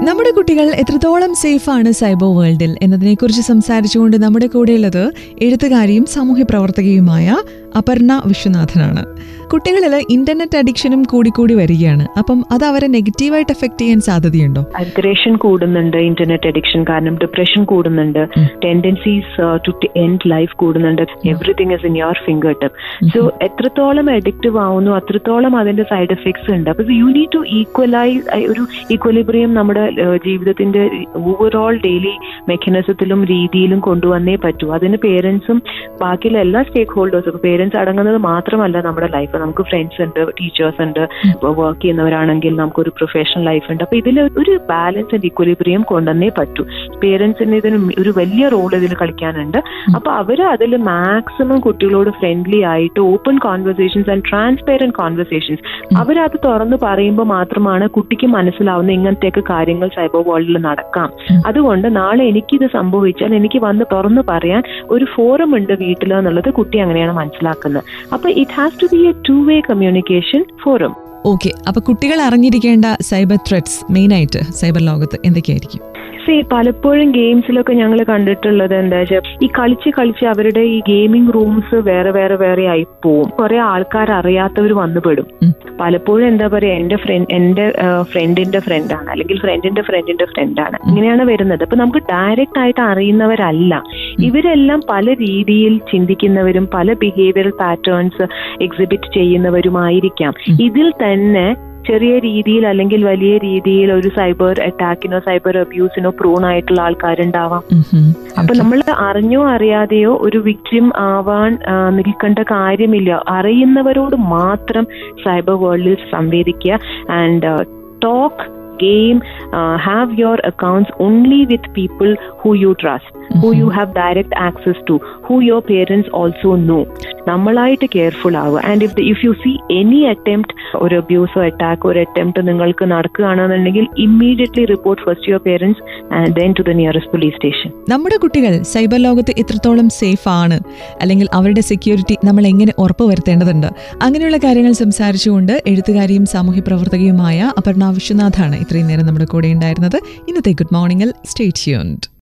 നമ്മുടെ കുട്ടികൾ എത്രത്തോളം സേഫാണ് സൈബർ വേൾഡിൽ എന്നതിനെക്കുറിച്ച് സംസാരിച്ചുകൊണ്ട് നമ്മുടെ കൂടെയുള്ളത് എഴുത്തുകാരിയും സാമൂഹ്യ പ്രവർത്തകയുമായ അപർണ വിശ്വനാഥനാണ് കുട്ടികളിൽ ഇന്റർനെറ്റ് അഡിക്ഷനും കൂടിക്കൂടി വരികയാണ് അപ്പം അത് അവരെ നെഗറ്റീവായിട്ട് എഫക്ട് ചെയ്യാൻ സാധ്യതയുണ്ടോ അഗ്രഷൻ കൂടുന്നുണ്ട് ഇന്റർനെറ്റ് അഡിക്ഷൻ കാരണം ഡിപ്രഷൻ കൂടുന്നുണ്ട് ഉം. ടെൻഡൻസീസ് ടു എൻഡ് ലൈഫ് കൂടുന്നുണ്ട് everything is in your fingertip so എത്രത്തോളം അഡിക്റ്റീവ് ആവുന്നു അത്രത്തോളം അതിന്റെ സൈഡ് എഫക്ട്സ് ഉണ്ട് അപ്പൊ യു നീഡ് ടു ഈക്വലൈസ് ഒരു ഈക്വലിബ്രിയം നമ്മുടെ ഏഹ്, ജീവിതത്തിന്റെ ഓവറോൾ ഡെയിലി മെക്കാനിസത്തിലും രീതിയിലും കൊണ്ടുവന്നേ പറ്റൂ അതിന് പേരൻസും ബാക്കിയുള്ള എല്ലാ സ്റ്റേക്ക് ഹോൾഡേഴ്സും പേരൻസ് അടങ്ങുന്നത് മാത്രമല്ല നമ്മുടെ ലൈഫ് നമുക്ക് ഫ്രണ്ട്സ് ഉണ്ട് ടീച്ചേഴ്സ് ഉണ്ട് വർക്ക് ചെയ്യുന്നവരാണെങ്കിൽ നമുക്കൊരു പ്രൊഫഷണൽ ലൈഫ് ഉണ്ട് അപ്പൊ ഇതിൽ ഒരു ബാലൻസ് ആൻഡ് ഈക്വലിബ്രിയം കൊണ്ടുവന്നേ പറ്റൂ പേരൻസിന് ഇതിന് ഒരു വലിയ റോൾ ഇതിൽ കളിക്കാനുണ്ട് അപ്പൊ അവര് അതിൽ മാക്സിമം കുട്ടികളോട് ഫ്രണ്ട്ലി ആയിട്ട് open conversations and transparent conversations അവരത് തുറന്നു പറയുമ്പോൾ മാത്രമാണ് കുട്ടിക്ക് മനസ്സിലാവുന്ന ഇങ്ങനത്തെയൊക്കെ കാര്യങ്ങൾ സൈബർ വേൾഡിൽ നടക്കാം അതുകൊണ്ട് നാളെ എനിക്കിത് സംഭവിച്ചാൽ എനിക്ക് വന്ന് തുറന്നു പറയാൻ ഒരു ഫോറം ഉണ്ട് വീട്ടിൽ എന്നുള്ളത് കുട്ടി അങ്ങനെയാണ് മനസ്സിലാക്കുന്നത് അപ്പൊ it has to be a two way communication forum okay അപ്പൊ കുട്ടികൾ അറിഞ്ഞിരിക്കേണ്ട സൈബർ ത്രെറ്റ്സ് മെയിനായിട്ട് സൈബർ ലോകത്ത് എന്തൊക്കെയായിരിക്കും സി പലപ്പോഴും ഗെയിംസിലൊക്കെ ഞങ്ങൾ കണ്ടിട്ടുള്ളത് എന്താ വെച്ചാൽ ഈ കളിച്ച് കളിച്ച് അവരുടെ ഈ ഗെയിമിംഗ് റൂംസ് വേറെ വേറെ വേറെ ആയി പോവും കുറെ ആൾക്കാർ അറിയാത്തവർ വന്നുപെടും ഉം. പലപ്പോഴും എന്താ പറയാ എന്റെ ഫ്രണ്ട് എന്റെ ഫ്രണ്ടിന്റെ ഫ്രണ്ടാണ് അല്ലെങ്കിൽ ഫ്രണ്ടിന്റെ ഫ്രണ്ടിന്റെ ഫ്രണ്ടാണ് ഇങ്ങനെയാണ് വരുന്നത് അപ്പൊ നമുക്ക് ഡയറക്റ്റ് ആയിട്ട് അറിയുന്നവരല്ല ഇവരെല്ലാം പല രീതിയിൽ ചിന്തിക്കുന്നവരും പല ബിഹേവിയറൽ പാറ്റേൺസ് എക്സിബിറ്റ് ചെയ്യുന്നവരുമായിരിക്കാം ഉം. ഇതിൽ തന്നെ ചെറിയ രീതിയിൽ അല്ലെങ്കിൽ വലിയ രീതിയിൽ ഒരു സൈബർ അറ്റാക്കിനോ സൈബർ അബ്യൂസിനോ പ്രോൺ ആയിട്ടുള്ള ആൾക്കാരുണ്ടാവാം ഉം. അപ്പൊ Okay. നമ്മൾ അറിഞ്ഞോ അറിയാതെയോ ഒരു വിക്ടിം ആവാൻ ആ, നിൽക്കേണ്ട കാര്യമില്ല അറിയുന്നവരോട് മാത്രം സൈബർ വേൾഡിൽ സംവേദിക്കുക and talk game have your accounts only with people who you trust who you have direct access to who your parents also know നമ്മളായിട്ട് കെയർഫുൾ ആവുക and if if you see any attempt ഒരു അബ്യൂസോ attack ഒരു attempt നിങ്ങൾക്ക് നടക്കുകയാണെന്നുണ്ടെങ്കിൽ immediately report first your parents and then to the nearest police station നമ്മുടെ കുട്ടികൾ cyber ലോകത്ത് എത്രത്തോളം സേഫ് ആണ് അല്ലെങ്കിൽ അവരുടെ സെക്യൂരിറ്റി നമ്മൾ എങ്ങനെ ഉറപ്പുവരുത്തേണ്ടതുണ്ട് അങ്ങനെയുള്ള കാര്യങ്ങൾ സംസാരിച്ചുകൊണ്ട് എഴുത്തുകാരിയും സാമൂഹ്യ പ്രവർത്തകയുമായ അപർണ വിശ്വനാഥാണ് ഇത്രയും നേരം നമ്മുടെ കൂടെ ഉണ്ടായിരുന്നത് ഇന്നത്തെ ഗുഡ് മോർണിംഗിൽ സ്റ്റേറ്റ് ട്യൂൺഡ്